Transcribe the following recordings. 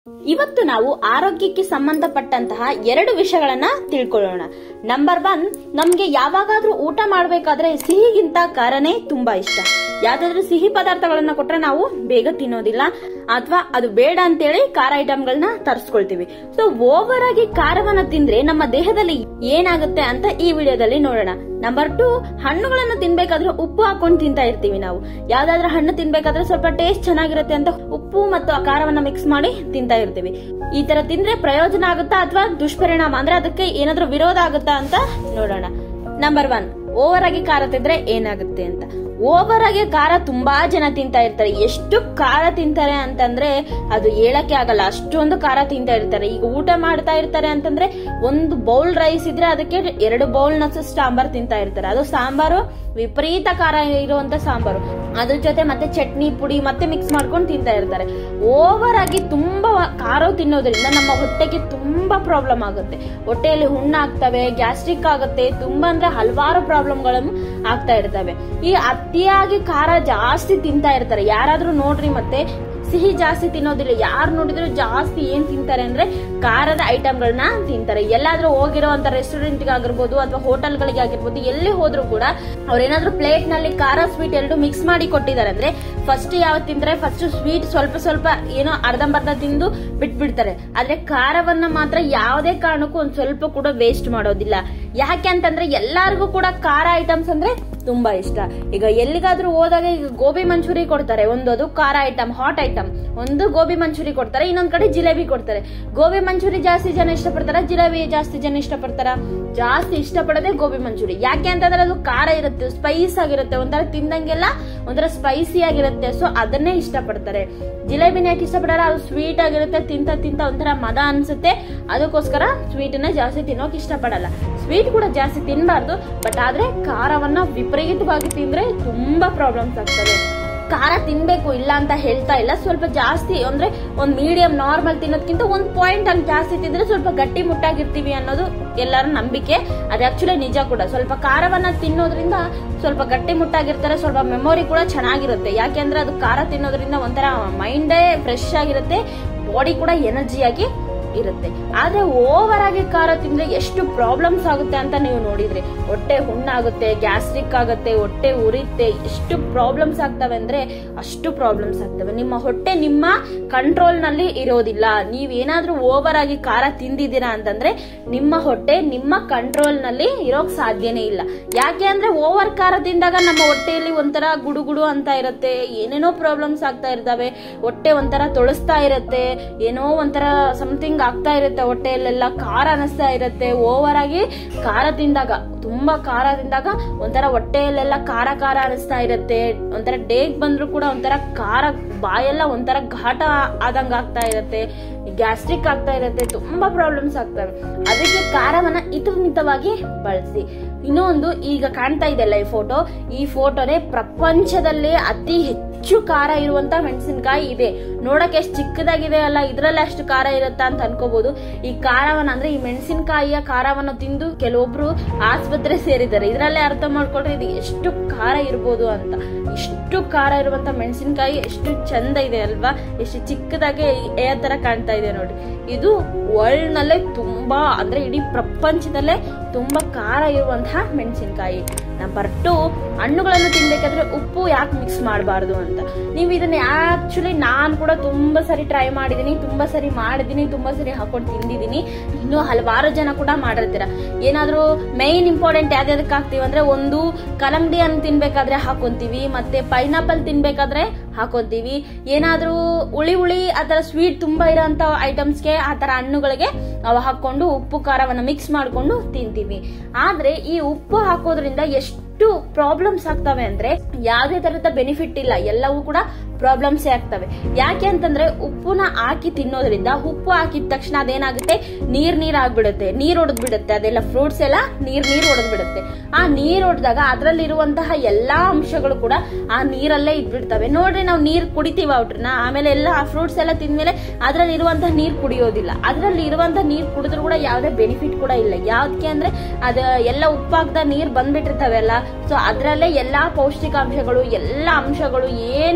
ಇವತ್ತು ನಾವು ಆರೋಗ್ಯಕ್ಕೆ ಸಂಬಂಧಪಟ್ಟಂತಹ ಎರಡು ವಿಷಯಗಳನ್ನ ತಿಳ್ಕೊಳ್ಳೋಣ ನಂಬರ್ ಒನ್ ನಮ್ಗೆ ಯಾವಾಗಾದ್ರೂ ಊಟ ಮಾಡ್ಬೇಕಾದ್ರೆ ಸಿಹಿಗಿಂತ ಖಾರನೇ ತುಂಬಾ ಇಷ್ಟ ಯಾವ್ದಾದ್ರು ಸಿಹಿ ಪದಾರ್ಥಗಳನ್ನ ಕೊಟ್ರೆ ನಾವು ಬೇಗ ತಿನ್ನೋದಿಲ್ಲ ಅಥವಾ ಅದು ಬೇಡ ಅಂತೇಳಿ ಖಾರ ಐಟಮ್ಗಳನ್ನ ತರಿಸ್ಕೊಳ್ತೀವಿ ಸೊ ಓವರ್ ಆಗಿ ಖಾರವನ್ನ ತಿಂದ್ರೆ ನಮ್ಮ ದೇಹದಲ್ಲಿ ಏನಾಗುತ್ತೆ ಅಂತ ಈ ವಿಡಿಯೋದಲ್ಲಿ ನೋಡೋಣ ನಂಬರ್ ಟು ಹಣ್ಣುಗಳನ್ನ ತಿನ್ಬೇಕಾದ್ರೆ ಉಪ್ಪು ಹಾಕೊಂಡು ತಿಂತಾ ಇರ್ತೀವಿ ನಾವು ಯಾವ್ದಾದ್ರು ಹಣ್ಣು ತಿನ್ಬೇಕಾದ್ರೆ ಸ್ವಲ್ಪ ಟೇಸ್ಟ್ ಚೆನ್ನಾಗಿರುತ್ತೆ ಅಂತ ಉಪ್ಪು ಮತ್ತು ಆ ಖಾರವನ್ನ ಮಿಕ್ಸ್ ಮಾಡಿ ತಿಂತಾ ಇರ್ತೀವಿ ಈ ತರ ತಿಂದ್ರೆ ಪ್ರಯೋಜನ ಆಗುತ್ತಾ ಅಥವಾ ದುಷ್ಪರಿಣಾಮ ಅಂದ್ರೆ ಅದಕ್ಕೆ ಏನಾದ್ರೂ ವಿರೋಧ ಆಗುತ್ತಾ ಅಂತ ನೋಡೋಣ ನಂಬರ್ ಒನ್ ಓವರ್ ಆಗಿ ಖಾರ ತಿಂದ್ರೆ ಏನಾಗುತ್ತೆ ಅಂತ ಓವರ್ ಆಗಿ ಖಾರ ತುಂಬಾ ಜನ ತಿಂತಾ ಇರ್ತಾರೆ ಎಷ್ಟು ಖಾರ ತಿಂತಾರೆ ಅಂತಂದ್ರೆ ಅದು ಹೇಳಕ್ಕೆ ಆಗಲ್ಲ ಅಷ್ಟೊಂದು ಖಾರ ತಿಂತಾ ಇರ್ತಾರೆ ಈಗ ಊಟ ಮಾಡ್ತಾ ಇರ್ತಾರೆ ಅಂತಂದ್ರೆ ಒಂದು ಬೌಲ್ ರೈಸ್ ಇದ್ರೆ ಅದಕ್ಕೆ ಎರಡು ಬೌಲ್ ನಷ್ಟು ಸಾಂಬಾರ್ ತಿಂತಾ ಇರ್ತಾರೆ ಅದು ಸಾಂಬಾರು ವಿಪರೀತ ಖಾರ ಇರುವಂತ ಸಾಂಬಾರು ಅದ್ರ ಜೊತೆ ಮತ್ತೆ ಚಟ್ನಿ ಪುಡಿ ಮತ್ತೆ ಮಿಕ್ಸ್ ಮಾಡ್ಕೊಂಡು ತಿಂತಾ ಇರ್ತಾರೆ ಓವರ್ ಆಗಿ ತುಂಬಾ ಖಾರ ತಿನ್ನೋದ್ರಿಂದ ನಮ್ಮ ಹೊಟ್ಟೆಗೆ ತುಂಬಾ ಪ್ರಾಬ್ಲಮ್ ಆಗುತ್ತೆ ಹೊಟ್ಟೆಯಲ್ಲಿ ಹುಣ್ಣಾಗ್ತವೆ ಗ್ಯಾಸ್ಟ್ರಿಕ್ ಆಗುತ್ತೆ ತುಂಬಾ ಅಂದ್ರೆ ಹಲವಾರು ಪ್ರಾಬ್ಲಮ್ಗಳನ್ನು ಆಗ್ತಾ ಇರ್ತವೆ ಈ ಅತಿಯಾಗಿ ಖಾರ ಜಾಸ್ತಿ ತಿಂತಾ ಇರ್ತಾರೆ ಯಾರಾದ್ರೂ ನೋಡ್ರಿ ಮತ್ತೆ ಸಿಹಿ ಜಾಸ್ತಿ ತಿನ್ನೋದಿಲ್ಲ ಯಾರು ನೋಡಿದ್ರು ಜಾಸ್ತಿ ಏನ್ ತಿಂತಾರೆ ಅಂದ್ರೆ ಖಾರದ ಐಟಮ್ಗಳನ್ನ ತಿಂತಾರೆ ಎಲ್ಲಾದ್ರೂ ಹೋಗಿರೋಂತ ರೆಸ್ಟೋರೆಂಟ್ ಆಗಿರ್ಬೋದು ಅಥವಾ ಹೋಟೆಲ್ಗಳಿಗೆ ಆಗಿರ್ಬೋದು ಎಲ್ಲಿ ಹೋದ್ರು ಕೂಡ ಅವ್ರೇನಾದ್ರೂ ಪ್ಲೇಟ್ ನಲ್ಲಿ ಖಾರ ಸ್ವೀಟ್ ಎರಡು ಮಿಕ್ಸ್ ಮಾಡಿ ಕೊಟ್ಟಿದ್ದಾರೆ ಅಂದ್ರೆ ಫಸ್ಟ್ ಯಾವ ತಿಂದ್ರೆ ಫಸ್ಟ್ ಸ್ವೀಟ್ ಸ್ವಲ್ಪ ಸ್ವಲ್ಪ ಏನೋ ಅರ್ಧಂಬರ್ಧ ತಿಂದು ಬಿಟ್ಬಿಡ್ತಾರೆ ಆದ್ರೆ ಖಾರವನ್ನ ಮಾತ್ರ ಯಾವುದೇ ಕಾರಣಕ್ಕೂ ಒಂದ್ ಸ್ವಲ್ಪ ಕೂಡ ವೇಸ್ಟ್ ಮಾಡೋದಿಲ್ಲ ಯಾಕೆ ಅಂತಂದ್ರೆ ಎಲ್ಲಾರ್ಗೂ ಕೂಡ ಖಾರ ಐಟಮ್ಸ್ ಅಂದ್ರೆ ತುಂಬಾ ಇಷ್ಟ ಈಗ ಎಲ್ಲಿಗಾದ್ರೂ ಹೋದಾಗ ಈಗ ಗೋಬಿ ಮಂಚೂರಿ ಕೊಡ್ತಾರೆ ಒಂದು ಅದು ಖಾರ ಐಟಮ್ ಹಾಟ್ ಐಟಮ್ ಒಂದು ಗೋಬಿ ಮಂಚೂರಿ ಕೊಡ್ತಾರೆ ಇನ್ನೊಂದ್ ಕಡೆ ಜಿಲೇಬಿ ಕೊಡ್ತಾರೆ ಗೋಬಿ ಮಂಚೂರಿ ಜಾಸ್ತಿ ಜನ ಇಷ್ಟಪಡ್ತಾರ ಜಿಲೇಬಿ ಜಾಸ್ತಿ ಜನ ಇಷ್ಟಪಡ್ತಾರ ಜಾಸ್ತಿ ಇಷ್ಟಪಡೋದೇ ಗೋಬಿ ಮಂಚೂರಿ ಯಾಕೆ ಅಂತಂದ್ರೆ ಅದು ಖಾರ ಇರುತ್ತೆ ಸ್ಪೈಸ್ ಆಗಿರುತ್ತೆ ಒಂಥರ ತಿಂದಂಗೆಲ್ಲ ಒಂಥರ ಸ್ಪೈಸಿ ಆಗಿರುತ್ತೆ ಸೊ ಅದನ್ನೇ ಇಷ್ಟಪಡ್ತಾರೆ ಜಿಲೇಬಿನ ಯಾಕೆ ಇಷ್ಟಪಡಲ್ಲ ಅದು ಸ್ವೀಟ್ ಆಗಿರುತ್ತೆ ತಿಂತ ತಿಂತ ಒಂಥರ ಮದ ಅನ್ಸುತ್ತೆ ಅದಕ್ಕೋಸ್ಕರ ಸ್ವೀಟನ್ನ ಜಾಸ್ತಿ ತಿನ್ನೋಕೆ ಇಷ್ಟಪಡಲ್ಲ ಸ್ವೀಟ್ ಕೂಡ ಜಾಸ್ತಿ ತಿನ್ಬಾರ್ದು ಬಟ್ ಆದ್ರೆ ಖಾರವನ್ನ ವಿಪರೀತವಾಗಿ ತಿಂದ್ರೆ ತುಂಬಾ ಪ್ರಾಬ್ಲಮ್ಸ್ ಆಗ್ತವೆ ಖಾರ ತಿನ್ಬೇಕು ಇಲ್ಲ ಅಂತ ಹೇಳ್ತಾ ಇಲ್ಲ ಸ್ವಲ್ಪ ಜಾಸ್ತಿ ಅಂದ್ರೆ ಒಂದ್ ಮೀಡಿಯಂ ನಾರ್ಮಲ್ ತಿನ್ನೋದಕ್ಕಿಂತ ಒಂದ್ ಪಾಯಿಂಟ್ ಹಂಗ್ ಜಾಸ್ತಿ ತಿಂದ್ರೆ ಸ್ವಲ್ಪ ಗಟ್ಟಿ ಮುಟ್ಟಾಗಿರ್ತೀವಿ ಅನ್ನೋದು ಎಲ್ಲರ ನಂಬಿಕೆ ಅದು ಆಕ್ಚುಲಿ ನಿಜ ಕೂಡ ಸ್ವಲ್ಪ ಖಾರವನ್ನ ತಿನ್ನೋದ್ರಿಂದ ಸ್ವಲ್ಪ ಗಟ್ಟಿ ಮುಟ್ಟಾಗಿರ್ತಾರೆ ಸ್ವಲ್ಪ ಮೆಮೊರಿ ಕೂಡ ಚೆನ್ನಾಗಿರುತ್ತೆ ಯಾಕೆಂದ್ರೆ ಅದು ಖಾರ ತಿನ್ನೋದ್ರಿಂದ ಒಂಥರ ಮೈಂಡೇ ಫ್ರೆಶ್ ಆಗಿರುತ್ತೆ ಬಾಡಿ ಕೂಡ ಎನರ್ಜಿಯಾಗಿ ಇರುತ್ತೆ ಆದ್ರೆ ಓವರ್ ಆಗಿ ಖಾರ ತಿಂದ್ರೆ ಎಷ್ಟು ಪ್ರಾಬ್ಲಮ್ಸ್ ಆಗುತ್ತೆ ಅಂತ ನೀವು ನೋಡಿದ್ರಿ ಹೊಟ್ಟೆ ಹುಣ್ಣಾಗುತ್ತೆ ಗ್ಯಾಸ್ಟ್ರಿಕ್ ಆಗುತ್ತೆ ಹೊಟ್ಟೆ ಉರಿಯುತ್ತೆ ಎಷ್ಟು ಪ್ರಾಬ್ಲಮ್ಸ್ ಆಗ್ತವೆ ಅಂದ್ರೆ ಅಷ್ಟು ಪ್ರಾಬ್ಲಮ್ಸ್ ಆಗ್ತವೆ ನಿಮ್ಮ ಹೊಟ್ಟೆ ನಿಮ್ಮ ಕಂಟ್ರೋಲ್ ನಲ್ಲಿ ಇರೋದಿಲ್ಲ ನೀವೇನಾದ್ರೂ ಓವರ್ ಆಗಿ ಖಾರ ತಿಂದಿದ್ದೀರಾ ಅಂತಂದ್ರೆ ನಿಮ್ಮ ಹೊಟ್ಟೆ ನಿಮ್ಮ ಕಂಟ್ರೋಲ್ ನಲ್ಲಿ ಇರೋಕ್ ಸಾಧ್ಯನೇ ಇಲ್ಲ ಯಾಕೆ ಅಂದ್ರೆ ಓವರ್ ಖಾರ ತಿಂದಾಗ ನಮ್ಮ ಹೊಟ್ಟೆಯಲ್ಲಿ ಒಂಥರ ಗುಡುಗುಡು ಅಂತ ಇರುತ್ತೆ ಏನೇನೋ ಪ್ರಾಬ್ಲಮ್ಸ್ ಆಗ್ತಾ ಇರ್ತವೆ ಹೊಟ್ಟೆ ಒಂಥರ ತೊಳಸ್ತಾ ಇರುತ್ತೆ ಏನೋ ಒಂಥರ ಸಮಥಿಂಗ್ ಆಗ್ತಾ ಇರುತ್ತೆ ಹೊಟ್ಟೆಯಲ್ಲೆಲ್ಲ ಖಾರ ಅನಿಸ್ತಾ ಇರುತ್ತೆ ಓವರ್ ಆಗಿ ಖಾರ ತಿಂದಾಗ ತುಂಬಾ ಖಾರ ತಿಂದಾಗ ಒಂಥರ ಹೊಟ್ಟೆಯಲ್ಲೆಲ್ಲ ಖಾರ ಖಾರ ಅನಿಸ್ತಾ ಇರುತ್ತೆ ಒಂಥರ ಡೇಗ್ ಬಂದ್ರು ಕೂಡ ಒಂಥರ ಖಾರ ಬಾಯೆಲ್ಲ ಒಂಥರ ಘಾಟ ಆದಂಗ ಆಗ್ತಾ ಇರುತ್ತೆ ಗ್ಯಾಸ್ಟ್ರಿಕ್ ಆಗ್ತಾ ಇರುತ್ತೆ ತುಂಬಾ ಪ್ರಾಬ್ಲಮ್ಸ್ ಆಗ್ತವೆ ಅದಕ್ಕೆ ಖಾರವನ್ನ ಹಿತಮಿತವಾಗಿ ಬಳಸಿ ಇನ್ನೊಂದು ಈಗ ಕಾಣ್ತಾ ಇದೆಲ್ಲ ಈ ಫೋಟೋ ಈ ಫೋಟೋನೇ ಪ್ರಪಂಚದಲ್ಲೇ ಅತಿ ಹೆಚ್ಚು ಖಾರ ಇರುವಂತ ಮೆಣಸಿನಕಾಯಿ ಇದೆ ನೋಡಕ್ಕೆ ಎಷ್ಟು ಚಿಕ್ಕದಾಗಿದೆ ಅಲ್ಲ ಇದ್ರಲ್ಲೇ ಅಷ್ಟು ಖಾರ ಇರುತ್ತಾ ಅಂತ ಅನ್ಕೋಬಹುದು ಈ ಖಾರವನ್ನ ಅಂದ್ರೆ ಈ ಮೆಣಸಿನಕಾಯಿಯ ಖಾರವನ್ನು ತಿಂದು ಕೆಲವೊಬ್ರು ಆಸ್ಪತ್ರೆ ಸೇರಿದ್ದಾರೆ ಇದ್ರಲ್ಲೇ ಅರ್ಥ ಮಾಡ್ಕೊಂಡ್ರೆ ಇದು ಎಷ್ಟು ಖಾರ ಇರ್ಬೋದು ಅಂತ ಇಷ್ಟು ಖಾರ ಇರುವಂತ ಮೆಣಸಿನಕಾಯಿ ಎಷ್ಟು ಚಂದ ಇದೆ ಅಲ್ವಾ ಎಷ್ಟು ಚಿಕ್ಕದಾಗಿ ಏ ತರ ಕಾಣ್ತಾ ಇದೆ ನೋಡಿ ಇದು ವರ್ಲ್ಡ್ ನಲ್ಲೇ ತುಂಬಾ ಅಂದ್ರೆ ಇಡೀ ಪ್ರಪಂಚದಲ್ಲೇ ತುಂಬಾ ಖಾರ ಇರುವಂತಹ ಮೆಣಸಿನಕಾಯಿ ನಂಬರ್ ಟು ಹಣ್ಣುಗಳನ್ನು ತಿನ್ಬೇಕಾದ್ರೆ ಉಪ್ಪು ಯಾಕೆ ಮಿಕ್ಸ್ ಮಾಡಬಾರ್ದು ಅಂತ ನೀವು ಇದನ್ನ ಆಕ್ಚುಲಿ ನಾನು ಕೂಡ ತುಂಬಾ ಸರಿ ಟ್ರೈ ಮಾಡಿದೀನಿ ತುಂಬಾ ಸರಿ ಮಾಡಿದೀನಿ ತುಂಬಾ ಸರಿ ಹಾಕೊಂಡು ತಿಂದಿದ್ದೀನಿ ಇನ್ನು ಹಲವಾರು ಜನ ಕೂಡ ಮಾಡಿರ್ತೀರ ಏನಾದ್ರೂ ಮೈನ್ ಇಂಪಾರ್ಟೆಂಟ್ ಯಾವ್ದಾದಕ್ಕೆ ಹಾಕ್ತಿವಿ ಅಂದ್ರೆ ಒಂದು ಕಲಂಗಡಿ ಹಣ್ಣು ತಿನ್ಬೇಕಾದ್ರೆ ಹಾಕೊಂತೀವಿ ಮತ್ತೆ ಪೈನಾಪಲ್ ತಿನ್ಬೇಕಾದ್ರೆ ಹಾಕೊಂತೀವಿ ಏನಾದ್ರೂ ಹುಳಿ ಹುಳಿ ಆತರ ಸ್ವೀಟ್ ತುಂಬಾ ಇರೋಂತ ಐಟಮ್ಸ್ಗೆ ಆತರ ಹಣ್ಣುಗಳಿಗೆ ಅವು ಹಾಕೊಂಡು ಉಪ್ಪು ಖಾರವನ್ನ ಮಿಕ್ಸ್ ಮಾಡ್ಕೊಂಡು ತಿಂತೀವಿ ಆದ್ರೆ ಈ ಉಪ್ಪು ಹಾಕೋದ್ರಿಂದ ಎಷ್ಟು ಪ್ರಾಬ್ಲಮ್ಸ್ ಆಗ್ತವೆ ಅಂದ್ರೆ ಯಾವ್ದೇ ತರದ ಬೆನಿಫಿಟ್ ಇಲ್ಲ ಎಲ್ಲವೂ ಕೂಡ ಪ್ರಾಬ್ಲಮ್ಸ್ ಆಗ್ತವೆ ಯಾಕೆ ಅಂತಂದ್ರೆ ಉಪ್ಪುನ ಹಾಕಿ ತಿನ್ನೋದ್ರಿಂದ ಉಪ್ಪು ಹಾಕಿದ ತಕ್ಷಣ ಅದೇನಾಗುತ್ತೆ ನೀರ್ ನೀರ್ ಆಗ್ಬಿಡುತ್ತೆ ನೀರ್ ಹೊಡೆದ್ ಬಿಡುತ್ತೆ ಅದೆಲ್ಲ ಫ್ರೂಟ್ಸ್ ಎಲ್ಲ ನೀರ್ ನೀರ್ ಹೊಡೆದ್ ಬಿಡುತ್ತೆ ಆ ನೀರ್ ಹೊಡೆದಾಗ ಅದ್ರಲ್ಲಿರುವಂತಹ ಎಲ್ಲಾ ಅಂಶಗಳು ಕೂಡ ಆ ನೀರಲ್ಲೇ ಇದ್ಬಿಡ್ತವೆ ನೋಡ್ರಿ ನಾವು ನೀರ್ ಕುಡಿತೀವಿ ಅವ್ರನ್ನ ಆಮೇಲೆ ಎಲ್ಲ ಆ ಫ್ರೂಟ್ಸ್ ಎಲ್ಲ ತಿಂದ್ಮೇಲೆ ಅದ್ರಲ್ಲಿ ಇರುವಂತಹ ನೀರ್ ಕುಡಿಯೋದಿಲ್ಲ ಅದ್ರಲ್ಲಿ ಇರುವಂತಹ ನೀರ್ ಕುಡಿದ್ರು ಕೂಡ ಯಾವ್ದೇ ಬೆನಿಫಿಟ್ ಕೂಡ ಇಲ್ಲ ಯಾವ್ದಕ್ಕೆ ಅಂದ್ರೆ ಅದ ಎಲ್ಲ ಉಪ್ಪಾಗ್ದ ನೀರ್ ಬಂದ್ಬಿಟ್ಟಿರ್ತಾವೆಲ್ಲ ಸೊ ಅದ್ರಲ್ಲೇ ಎಲ್ಲಾ ಪೌಷ್ಟಿಕಾಂಶಗಳು ಎಲ್ಲಾ ಅಂಶಗಳು ಏನು ಪ್ರತಿ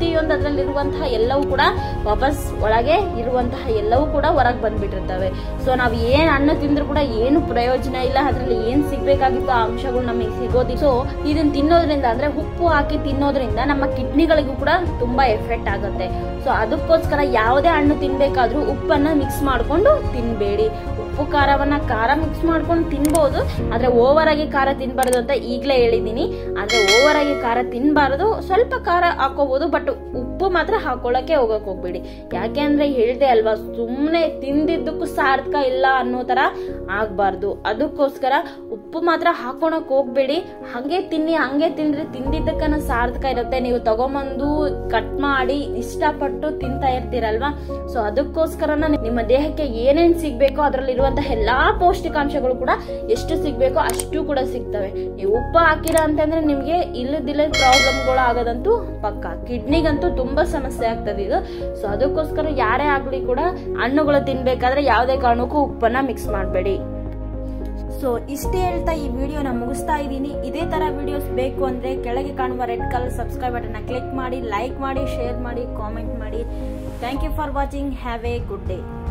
ಪ್ರತಿಯೊಂದು ಅದರಲ್ಲಿರುವಂತಹ ಎಲ್ಲವೂ ಕೂಡ ವಾಪಸ್ ಒಳಗೆ ಇರುವಂತಹ ಎಲ್ಲವೂ ಕೂಡ ಹೊರಗೆ ಬಂದ್ಬಿಟ್ಟಿರ್ತವೆ ಸೊ ನಾವು ಏನ್ ಹಣ್ಣು ತಿಂದ್ರು ಕೂಡ ಏನು ಪ್ರಯೋಜನ ಇಲ್ಲ ಅದ್ರಲ್ಲಿ ಏನ್ ಸಿಗ್ಬೇಕಾಗಿತ್ತು ಆ ಅಂಶಗಳು ನಮಗೆ ಸಿಗೋದಿ ಸೊ ಇದನ್ನ ತಿನ್ನೋದ್ರಿಂದ ಅಂದ್ರೆ ಉಪ್ಪು ಹಾಕಿ ತಿನ್ನೋದ್ರಿಂದ ನಮ್ಮ ಕಿಡ್ನಿಗಳಿಗೂ ಕೂಡ ತುಂಬಾ ಎಫೆಕ್ಟ್ ಆಗುತ್ತೆ ಸೊ ಅದಕ್ಕೋಸ್ಕರ ಯಾವುದೇ ಹಣ್ಣು ತಿನ್ಬೇಕಾದ್ರೂ ಉಪ್ಪನ್ನ ಮಿಕ್ಸ್ ಮಾಡ್ಕೊಂಡು ತಿನ್ಬೇಡಿ ಉಪ್ಪು ಖಾರವನ್ನ ಖಾರ ಮಿಕ್ಸ್ ಮಾಡ್ಕೊಂಡು ತಿನ್ಬೋದು ಆದ್ರೆ ಓವರ್ ಆಗಿ ಖಾರ ತಿನ್ಬಾರ್ದು ಅಂತ ಈಗ್ಲೇ ಹೇಳಿದೀನಿ ಆದ್ರೆ ಓವರ್ ಆಗಿ ಖಾರ ತಿನ್ಬಾರ್ದು ಸ್ವಲ್ಪ ಖಾರ ಹಾಕೋಬಹುದು ಬಟ್ ಉಪ್ಪು ಮಾತ್ರ ಹಾಕೊಳ್ಳಕ್ಕೆ ಹೋಗಕ್ ಹೋಗ್ಬೇಡಿ ಯಾಕೆ ಅಂದ್ರೆ ಹೇಳ್ದೆ ಅಲ್ವಾ ಸುಮ್ನೆ ತಿಂದಿದ್ದಕ್ಕೂ ಸಾರ್ಥಕ ಇಲ್ಲ ಅನ್ನೋ ತರ ಆಗ್ಬಾರ್ದು ಅದಕ್ಕೋಸ್ಕರ ಉಪ್ಪು ಮಾತ್ರ ಹಾಕೊಳಕ್ ಹೋಗ್ಬೇಡಿ ಹಂಗೆ ತಿನ್ನಿ ಹಂಗೆ ತಿಂದ್ರೆ ತಿಂದಿದ್ದಕ್ಕನ ಸಾರ್ಥಕ ಇರುತ್ತೆ ನೀವು ತಗೊಂಬಂದು ಕಟ್ ಮಾಡಿ ಇಷ್ಟಪಟ್ಟು ತಿಂತಾ ಇರ್ತೀರಲ್ವಾ ಸೊ ಅದಕ್ಕೋಸ್ಕರನ ನಿಮ್ಮ ದೇಹಕ್ಕೆ ಏನೇನ್ ಸಿಗ್ಬೇಕೋ ಅದರಲ್ಲಿರುವಂತಹ ಎಲ್ಲಾ ಪೌಷ್ಟಿಕಾಂಶಗಳು ಕೂಡ ಎಷ್ಟು ಸಿಗ್ಬೇಕೋ ಅಷ್ಟು ಕೂಡ ಸಿಗ್ತವೆ ನೀವು ಉಪ್ಪು ಹಾಕಿರ ಅಂತಂದ್ರೆ ನಿಮ್ಗೆ ಇಲ್ಲದಿಲ್ಲ ಪ್ರಾಬ್ಲಮ್ಗಳು ಆಗೋದಂತೂ ಪಕ್ಕ ಕಿಡ್ನಿಗಂತೂ ತುಂಬಾ ಸಮಸ್ಯೆ ಆಗ್ತದೆ ಇದು ಸೊ ಅದಕ್ಕೋಸ್ಕರ ಯಾರೇ ಆಗ್ಲಿ ಕೂಡ ಹಣ್ಣುಗಳು ತಿನ್ಬೇಕಾದ್ರೆ ಯಾವುದೇ ಕಾರಣಕ್ಕೂ ಉಪ್ಪನ್ನ ಮಿಕ್ಸ್ ಮಾಡಬೇಡಿ ಸೊ ಇಷ್ಟೇ ಹೇಳ್ತಾ ಈ ವಿಡಿಯೋನ ಮುಗಿಸ್ತಾ ಇದ್ದೀನಿ ಇದೇ ತರ ವಿಡಿಯೋಸ್ ಬೇಕು ಅಂದ್ರೆ ಕೆಳಗೆ ಕಾಣುವ red colour subscribe button click ಮಾಡಿ ಲೈಕ್ ಮಾಡಿ ಶೇರ್ ಮಾಡಿ ಕಾಮೆಂಟ್ ಮಾಡಿ thank you for watching have a good day